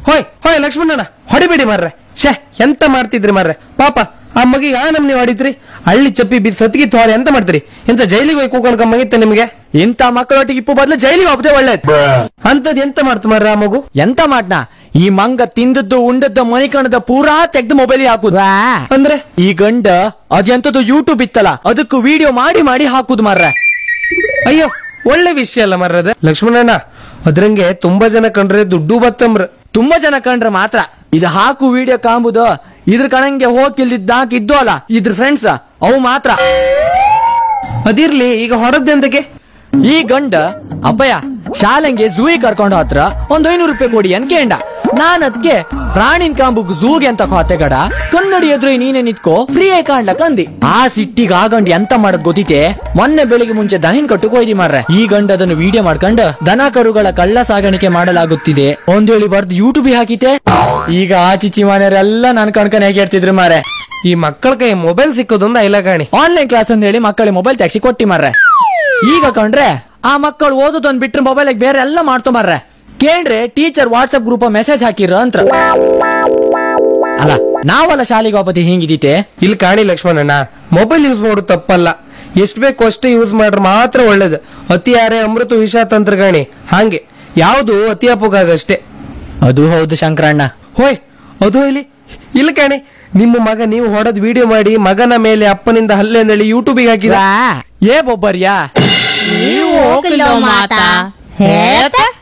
ಹೋಯ್ ಹೋಯ್ ಲಕ್ಷ್ಮಣಣ್ಣ ಹೊಡಿಬೇಡಿ ಮಾರ್ರೆ ಶೇ ಎಂತ ಮಾಡ್ತಿದ್ರಿ ಮಾರ್ರೆ ಪಾಪ ಆ ಮಗಿಗೆ ಆ ನಮ್ನಿ ಹೊಡಿತ್ರಿ ಹಳ್ಳಿ ಚಪ್ಪಿ ಬಿದ್ದು ಸತ್ಗಿ ತೋರಿ ಎಂತ ಮಾಡ್ತೀರಿ ಎಂತ ಜೈಲಿಗೆ ಹೋಗಿ ಕೂಕೊಂಡ್ ಮಗಿತ್ತ ನಿಮ್ಗೆ ಇಂಥ ಮಕ್ಕಳೊಟ್ಟಿಗೆ ಇಪ್ಪು ಬದಲು ಜೈಲಿಗೆ ಹೋಗ್ತೇ ಒಳ್ಳೇದು ಅಂತದ್ ಎಂತ ಮಾಡ್ತು ಮಾರ್ರೆ ಆ ಮಗು ಎಂತ ಮಾಡ್ನ ಈ ಮಂಗ ತಿಂದದ್ದು ಉಂಡದ್ದು ಮಣಿಕಣದ ಪೂರಾ ತೆಗ್ದು ಮೊಬೈಲ್ ಹಾಕುದು ಅಂದ್ರೆ ಈ ಗಂಡ ಅದೆಂತದ್ದು ಯೂಟ್ಯೂಬ್ ಇತ್ತಲ್ಲ ಅದಕ್ಕೂ ವಿಡಿಯೋ ಮಾಡಿ ಮಾಡಿ ಹಾಕುದು ಮಾರ್ರೆ ಅಯ್ಯೋ ಒಳ್ಳೆ ವಿಷಯ ಅಲ್ಲ ಮಾರ್ರದ ಲಕ್ಷ್ಮಣಣ್ಣ ಅದ್ರಂಗೆ ತುಂಬಾ ಜನ ಕಂಡ್ರೆ ದುಡ್ಡು ಬತ್ತಂಬ್ರ ತುಂಬಾ ಜನ ಕಂಡ್ರೆ ಮಾತ್ರ ಇದು ಹಾಕು ವಿಡಿಯೋ ಕಾಂಬುದು ಇದ್ರ ಕಣಂಗೆ ಹೋಗಿಲ್ದಿದ್ದ ಇದ್ದು ಅಲ್ಲ ಇದ್ರ ಫ್ರೆಂಡ್ಸ್ ಅವು ಮಾತ್ರ ಅದಿರ್ಲಿ ಈಗ ಹೊರದ್ದೆಂತಕ್ಕೆ ಈ ಗಂಡ ಅಪ್ಪಯ್ಯ ಶಾಲೆಂಗೆ ಝೂಗೆ ಕರ್ಕೊಂಡು ಹತ್ರ ಒಂದ್ ಐನೂರು ರೂಪಾಯಿ ಕೊಡಿ ಅಂತ ಕೇಂಡ ನಾನ್ ಅದ್ಕೆ ಪ್ರಾಣಿನ್ ಕಾಂಬುಗ್ ಝೂಗೆ ಅಂತ ಕೋತೆ ಗಡ ಕನ್ನಡಿ ಎದುರು ನೀನೆ ನಿತ್ಕೋ ಫ್ರೀ ಆಗಿ ಕಾಣ್ಲಕ್ ಅಂದಿ ಆ ಸಿಟ್ಟಿಗೆ ಆ ಗಂಡ ಎಂತ ಮಾಡಕ್ ಗೊತ್ತಿತೆ ಮೊನ್ನೆ ಬೆಳಿಗ್ಗೆ ಮುಂಚೆ ದನಿನ್ ಕಟ್ಟು ಕೊಯ್ದಿ ಮಾರ್ರೆ ಈ ಗಂಡ ಅದನ್ನು ವಿಡಿಯೋ ಮಾಡ್ಕೊಂಡು ದನ ಕರುಗಳ ಕಳ್ಳ ಸಾಗಾಣಿಕೆ ಮಾಡಲಾಗುತ್ತಿದೆ ಒಂದ್ ಹೇಳಿ ಬರ್ದು ಯೂಟ್ಯೂಬ್ ಹಾಕಿತೆ ಈಗ ಆ ಚಿಚ್ಚಿ ಮನೆಯವರೆಲ್ಲ ನನ್ ಕಣ್ಕನ್ ಹೇಗೆ ಹೇಳ್ತಿದ್ರು ಮಾರೆ ಈ ಮಕ್ಕಳ ಕೈ ಮೊಬೈಲ್ ಸಿಕ್ಕೋದೊಂದು ಐಲ ಕಾಣಿ ಆನ್ಲೈನ್ ಕ್ಲಾಸ್ ಅಂತ ಹೇಳಿ ಮಕ್ಕಳಿಗೆ ಮೊಬೈಲ್ ತೆಗ್ಸಿ ಕೊಟ್ಟಿ ಮಾರ್ರೆ ಈಗ ಕಂಡ್ರೆ ಆ ಮಕ್ಕಳು ಓದೋದೊಂದ್ ಬಿಟ್ರೆ ಮೊಬೈಲ್ ಬೇರೆ ಎಲ್ಲ ಮಾಡ್ತೊ ಮಾರ್ರೆ ಕೇಳ್ರೆ ಟೀಚರ್ ವಾಟ್ಸ್ಆಪ್ ಗ್ರೂಪ್ ಮೆಸೇಜ್ ಹಾಕಿರ ಅಂತ ಅಲ್ಲ ನಾವಲ್ಲ ಶಾಲೆಗೆ ವಾಪತಿ ಹಿಂಗಿದೀತೆ ಇಲ್ಲಿ ಕಾಣಿ ಲಕ್ಷ್ಮಣಣ್ಣ ಮೊಬೈಲ್ ಯೂಸ್ ಮಾಡೋದು ತಪ್ಪಲ್ಲ ಎಷ್ಟ್ ಬೇಕು ಅಷ್ಟೇ ಯೂಸ್ ಮಾಡ್ರೆ ಮಾತ್ರ ಒಳ್ಳೇದು ಅತಿ ಯಾರೇ ಅಮೃತ ವಿಷ ತಂತ್ರಗಾಣಿ ಹಾಗೆ ಯಾವುದು ಅತಿ ಅಪೋಗಾಗಷ್ಟೇ ಅದು ಹೌದು ಶಂಕರಣ್ಣ ಹೋಯ್ ಅದು ಇಲ್ಲಿ ಇಲ್ಲಿ ಕಾಣಿ ನಿಮ್ಮ ಮಗ ನೀವು ಹೊಡೆದ್ ವಿಡಿಯೋ ಮಾಡಿ ಮಗನ ಮೇಲೆ ಅಪ್ಪನಿಂದ ಹಲ್ಲೆ ಅಂದೇಳಿ ಯೂಟ್ಯೂಬಿಗೆ ಹಾಕಿದ ಏ ಬೊಬ್ಬರ್ಯಾ ನೀವು ಹೋಗಿಲ್ಲ ಮಾತಾ ಹೇಳ್ತಾ